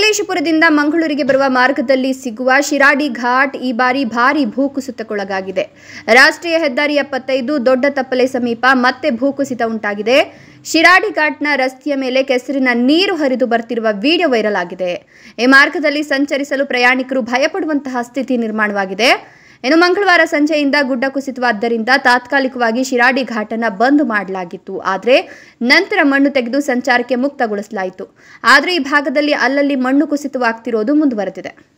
ಸಕಲೇಶಪುರದಿಂದ ಮಂಗಳೂರಿಗೆ ಬರುವ ಮಾರ್ಗದಲ್ಲಿ ಸಿಗುವ ಶಿರಾಡಿ ಘಾಟ್ ಈ ಬಾರಿ ಭಾರಿ ಭೂಕುಸಿತಕ್ಕೊಳಗಾಗಿದೆ ರಾಷ್ಟ್ರೀಯ ಹೆದ್ದಾರಿ ಎಪ್ಪತ್ತೈದು ದೊಡ್ಡ ತಪ್ಪಲೆ ಸಮೀಪ ಮತ್ತೆ ಭೂಕುಸಿತ ಉಂಟಾಗಿದೆ ಶಿರಾಡಿ ಘಾಟ್ನ ರಸ್ತೆಯ ಮೇಲೆ ಕೆಸರಿನ ನೀರು ಹರಿದು ಬರ್ತಿರುವ ವಿಡಿಯೋ ವೈರಲ್ ಆಗಿದೆ ಈ ಮಾರ್ಗದಲ್ಲಿ ಸಂಚರಿಸಲು ಪ್ರಯಾಣಿಕರು ಭಯಪಡುವಂತಹ ಸ್ಥಿತಿ ನಿರ್ಮಾಣವಾಗಿದೆ ಇನ್ನು ಮಂಗಳವಾರ ಸಂಜೆಯಿಂದ ಗುಡ್ಡ ಕುಸಿತವಾದ್ದರಿಂದ ತಾತ್ಕಾಲಿಕವಾಗಿ ಶಿರಾಡಿ ಘಾಟನ್ನು ಬಂದ್ ಮಾಡಲಾಗಿತ್ತು ಆದರೆ ನಂತರ ಮಣ್ಣು ತೆಗೆದು ಸಂಚಾರಕ್ಕೆ ಮುಕ್ತಗೊಳಿಸಲಾಯಿತು ಆದರೆ ಈ ಭಾಗದಲ್ಲಿ ಅಲ್ಲಲ್ಲಿ ಮಣ್ಣು ಕುಸಿತವಾಗ್ತಿರೋದು ಮುಂದುವರೆದಿದೆ